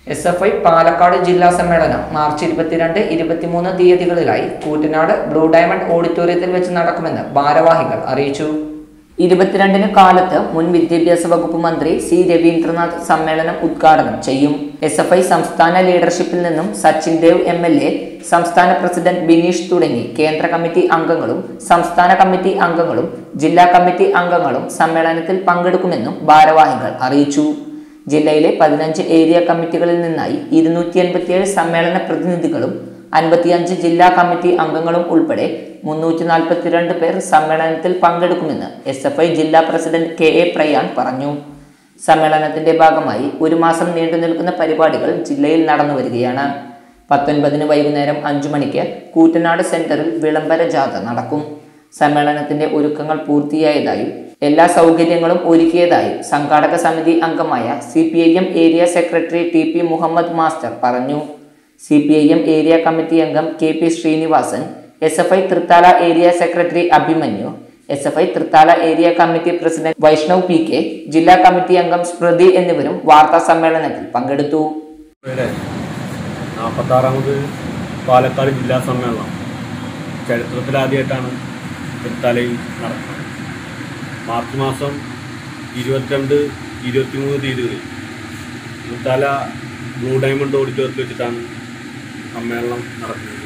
S F I Palakkad ജില്ലാ സമ്മേളനം March ഇരുപത്തിരണ്ട് ഇരുപത്തിമൂന്ന് തീയതികളിലായി കൂറ്റനാട് ബ്ലൂ ഡയമണ്ട് ഓഡിറ്റോറിയത്തിൽ വെച്ച് നടക്കുമെന്ന് ഭാരവാഹികൾ അറിയിച്ചു ഇരുപത്തിരണ്ടിന് കാലത്ത് മുൻ വിദ്യാഭ്യാസ വകുപ്പ് മന്ത്രി സി രവീന്ദ്രനാഥ് സമ്മേളനം ഉദ്ഘാടനം ചെയ്യും എസ് എഫ് ഐ സംസ്ഥാന ലീഡർഷിപ്പിൽ നിന്നും Sachin Dev M L A സംസ്ഥാന പ്രസിഡന്റ് ബിനീഷ് തുടങ്ങി കേന്ദ്ര കമ്മിറ്റി അംഗങ്ങളും സംസ്ഥാന കമ്മിറ്റി അംഗങ്ങളും ജില്ലാ കമ്മിറ്റി അംഗങ്ങളും സമ്മേളനത്തിൽ പങ്കെടുക്കുമെന്നും ഭാരവാഹികൾ അറിയിച്ചു ജില്ലയിലെ പതിനഞ്ച് ഏരിയ കമ്മിറ്റികളിൽ നിന്നായി ഇരുന്നൂറ്റി എൺപത്തിയേഴ് സമ്മേളന പ്രതിനിധികളും അൻപത്തിയഞ്ച് ജില്ലാ കമ്മിറ്റി അംഗങ്ങളും ഉൾപ്പെടെ മുന്നൂറ്റി നാൽപ്പത്തിരണ്ട് പേർ സമ്മേളനത്തിൽ പങ്കെടുക്കുമെന്ന് എസ് എഫ് ഐ ജില്ലാ പ്രസിഡന്റ് കെ എ പ്രയാൺ പറഞ്ഞു സമ്മേളനത്തിന്റെ ഭാഗമായി ഒരു മാസം നീണ്ടു നിൽക്കുന്ന പരിപാടികൾ ജില്ലയിൽ നടന്നു വരികയാണ് പത്തൊൻപതിന് വൈകുന്നേരം അഞ്ചു മണിക്ക് കൂറ്റനാട് സെന്ററിൽ വിളംബര ജാഥ നടക്കും സമ്മേളനത്തിന്റെ ഒരുക്കങ്ങൾ പൂർത്തിയായതായും എല്ലാ സൗകര്യങ്ങളും ഒരുക്കിയതായും സംഘാടക സമിതി അംഗമായ C P I M area secretary T P Muhammad master പറഞ്ഞു C P I M area committee അംഗം K P Sreenivasan S F I Thrithala area secretary Abhimanyu S F I Thrithala area committee president Vaishnav P K ജില്ലാ കമ്മിറ്റി അംഗം സ്മൃതി എന്നിവരും വാർത്താ സമ്മേളനത്തിൽ പങ്കെടുത്തു ഇവിടെ നാൽപ്പത്താറാമത് പാലക്കാട് ജില്ലാ സമ്മേളനം ചരിത്രത്തിലാദ്യമായിട്ടാണ് തൃത്താലയിൽ നടക്കുന്നത് മാർച്ച് മാസം ഇരുപത്തിരണ്ട് ഇരുപത്തിമൂന്ന് തീയതികളിൽ തൃത്താല ബ്ലൂ ഡയമണ്ട് ഓഡിറ്റോറിയത്തിൽ വെച്ചിട്ടാണ് സമ്മേളനം നടക്കുന്നത്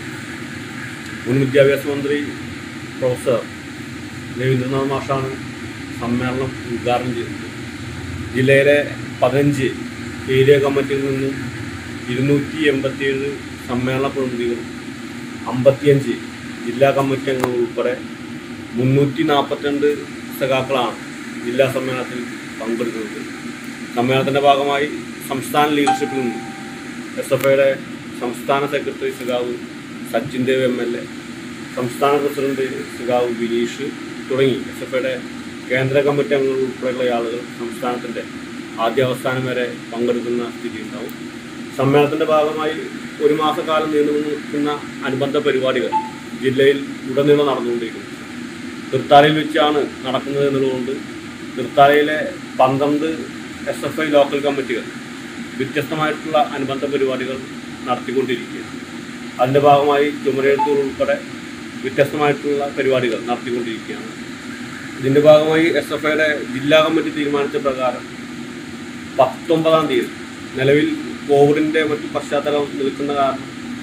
മുൻ വിദ്യാഭ്യാസ മന്ത്രി പ്രൊഫസർ രവീന്ദ്രനാഥ് മാഷാണ് സമ്മേളനം ഉദ്ഘാടനം ചെയ്തത് ജില്ലയിലെ പതിനഞ്ച് ഏരിയ കമ്മിറ്റിയിൽ നിന്നും ഇരുന്നൂറ്റി എൺപത്തിയേഴ് സമ്മേളന പ്രതിനിധികളും അമ്പത്തിയഞ്ച് ജില്ലാ കമ്മിറ്റി അംഗങ്ങൾ ഉൾപ്പെടെ മുന്നൂറ്റി നാൽപ്പത്തിരണ്ട് സഖാക്കളാണ് ജില്ലാ സമ്മേളനത്തിൽ പങ്കെടുക്കുന്നത് സമ്മേളനത്തിൻ്റെ ഭാഗമായി സംസ്ഥാന ലീഡർഷിപ്പിൽ നിന്നും എസ് എഫ് ഐയുടെ സംസ്ഥാന സെക്രട്ടറി സഖാവ് Sachin Dev M L A സംസ്ഥാന പ്രസിഡന്റ് സഖാവ് ബിനീഷ് തുടങ്ങി എസ് എഫ് ഐയുടെ കേന്ദ്ര കമ്മിറ്റി അംഗങ്ങൾ ഉൾപ്പെടെയുള്ള ആളുകൾ സംസ്ഥാനത്തിൻ്റെ ആദ്യ അവസാനം വരെ പങ്കെടുക്കുന്ന സ്ഥിതി ഉണ്ടാവും സമ്മേളനത്തിൻ്റെ ഭാഗമായി ഒരു മാസക്കാലം നീണ്ടു നിൽക്കുന്ന അനുബന്ധ പരിപാടികൾ ജില്ലയിൽ ഉടനീളം നടന്നുകൊണ്ടിരിക്കുന്നു തൃത്താലയിൽ വെച്ചാണ് നടക്കുന്നത് എന്നുള്ളതുകൊണ്ട് തൃത്താലയിലെ പന്ത്രണ്ട് എസ് എഫ് ഐ ലോക്കൽ കമ്മിറ്റികൾ വ്യത്യസ്തമായിട്ടുള്ള അനുബന്ധ പരിപാടികൾ നടത്തിക്കൊണ്ടിരിക്കുകയാണ് അതിൻ്റെ ഭാഗമായി ചുമരെഴുത്തൂർ ഉൾപ്പെടെ വ്യത്യസ്തമായിട്ടുള്ള പരിപാടികൾ നടത്തിക്കൊണ്ടിരിക്കുകയാണ് ഇതിൻ്റെ ഭാഗമായി എസ് എഫ് ഐയുടെ ജില്ലാ കമ്മിറ്റി തീരുമാനിച്ച പ്രകാരം പത്തൊമ്പതാം തീയതി നിലവിൽ കോവിഡിൻ്റെ മറ്റു പശ്ചാത്തലം നിൽക്കുന്ന കാരണം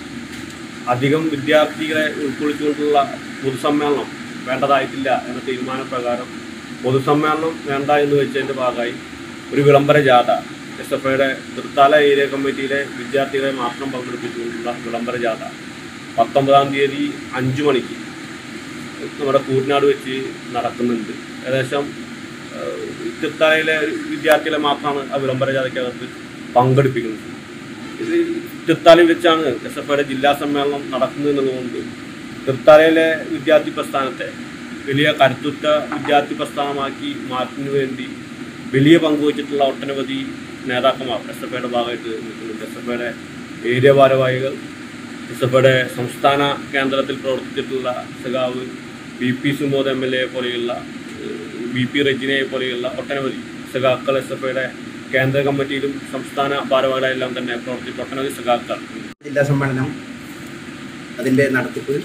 അധികം വിദ്യാർത്ഥികളെ ഉൾക്കൊള്ളിച്ചുകൊണ്ടുള്ള പൊതുസമ്മേളനം വേണ്ടതായിട്ടില്ല എന്ന തീരുമാനപ്രകാരം പൊതുസമ്മേളനം വേണ്ട എന്ന് വെച്ചതിൻ്റെ ഭാഗമായി ഒരു വിളംബര ജാഥ എസ് എഫ് ഐയുടെ തൃത്താല ഏരിയ കമ്മിറ്റിയിലെ വിദ്യാർത്ഥികളെ മാത്രം പങ്കെടുപ്പിച്ചുകൊണ്ടുള്ള വിളംബര ജാഥ പത്തൊമ്പതാം തീയതി അഞ്ചു മണിക്ക് നമ്മുടെ കൂറ്റനാട് വെച്ച് നടക്കുന്നുണ്ട് ഏകദേശം ഏഹ്, തൃത്താലയിലെ വിദ്യാർത്ഥികളെ മാത്രമാണ് ആ വിളംബര ജാഥയ്ക്കകത്ത് പങ്കെടുപ്പിക്കുന്നത് ഇത് തൃത്താലയിൽ വെച്ചാണ് എസ് എഫ് ഐയുടെ ജില്ലാ സമ്മേളനം നടക്കുന്നത് എന്നുള്ളതുകൊണ്ട് തൃത്താലയിലെ വിദ്യാർത്ഥി പ്രസ്ഥാനത്തെ വലിയ കരുത്തുറ്റ വിദ്യാർത്ഥി പ്രസ്ഥാനമാക്കി മാറ്റുന്നതിന് വേണ്ടി വലിയ പങ്കുവച്ചിട്ടുള്ള ഒട്ടനവധി നേതാക്കന്മാർ എസ് എഫ് ഐയുടെ ഭാഗമായിട്ട് നിൽക്കുന്നുണ്ട് എസ് എഫ് ഐയുടെ ഏരിയ ഭാരവാഹികൾ എസ് എഫ് ഐയുടെ സംസ്ഥാന കേന്ദ്രത്തിൽ പ്രവർത്തിച്ചിട്ടുള്ള സഖാവ് B P Sumod M L A പോലെയുള്ള ബി പി റെജിനയെ പോലെയുള്ള ഒട്ടനവധി സഖാക്കൾ എസ് എഫ് ഐയുടെ കേന്ദ്ര കമ്മിറ്റിയിലും സംസ്ഥാന ഭാരവാഹികളെല്ലാം തന്നെ പ്രവർത്തിച്ച ഒട്ടനവധി സഖാക്കൾ ജില്ലാ സമ്മേളനം അതിൻ്റെ നടത്തിപ്പ്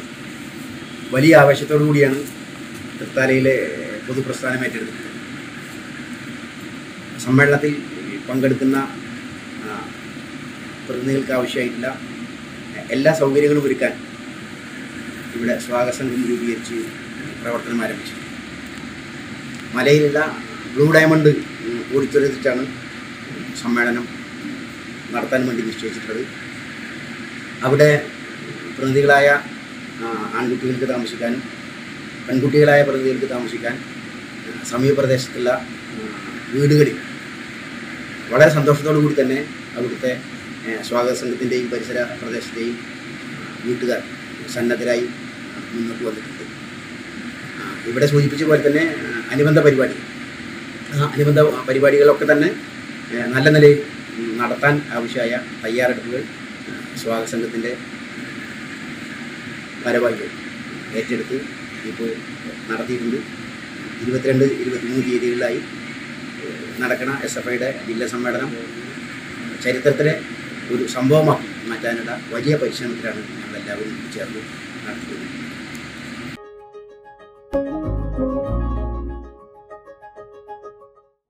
വലിയ ആവേശത്തോടു കൂടിയാണ് തൃത്താലയിലെ പൊതുപ്രസ്ഥാനം ഏറ്റെടുത്തത് സമ്മേളനത്തിൽ പങ്കെടുക്കുന്ന ആ, പ്രതിനിധികൾക്ക് ആവശ്യമായിട്ടുള്ള എല്ലാ സൗകര്യങ്ങളും ഒരുക്കാൻ ഇവിടെ സ്വാഗത സംഘം രൂപീകരിച്ച് പ്രവർത്തനം ആരംഭിച്ചു മലയിലുള്ള ബ്ലൂ ഡയമണ്ട് ഓഡിറ്റോറിയത്തിലാണ് സമ്മേളനം നടത്താൻ വേണ്ടി നിശ്ചയിച്ചിട്ടുള്ളത് അവിടെ പ്രതിനിധികളായ ആ, ആൺകുട്ടികൾക്ക് താമസിക്കാനും പെൺകുട്ടികളായ പ്രതിനിധികൾക്ക് താമസിക്കാൻ ആ, സമീപ പ്രദേശത്തുള്ള ആ, വീടുകളിൽ വളരെ സന്തോഷത്തോടു കൂടി തന്നെ അവിടുത്തെ ആ, സ്വാഗത സംഘത്തിൻ്റെയും പരിസര പ്രദേശത്തെയും വീട്ടുകാർ സന്നദ്ധരായി മുന്നോട്ട് വന്നിട്ടുണ്ട് ആ, ഇവിടെ സൂചിപ്പിച്ച പോലെ തന്നെ ആ, അനുബന്ധ പരിപാടി ആ അനുബന്ധ പരിപാടികളൊക്കെ തന്നെ ആ, നല്ല നിലയിൽ ഉം, നടത്താൻ ആവശ്യമായ തയ്യാറെടുപ്പുകൾ ആ, സ്വാഗത സംഘത്തിൻ്റെ ഭാരവാഹികൾ ഏറ്റെടുത്ത് ഇപ്പോൾ നടത്തിയിട്ടുണ്ട് ഇരുപത്തിരണ്ട് ഇരുപത്തിമൂന്ന് തീയതികളിലായി ഏഹ്, നടക്കണ എസ് എഫ് ഐയുടെ ജില്ലാ സമ്മേളനം ചരിത്രത്തിലെ ഒരു സംഭവമാക്കി മാറ്റാനുള്ള വലിയ പരിശ്രമത്തിലാണ് ഞങ്ങളെല്ലാവരും ചേർന്ന് നടത്തുന്നത്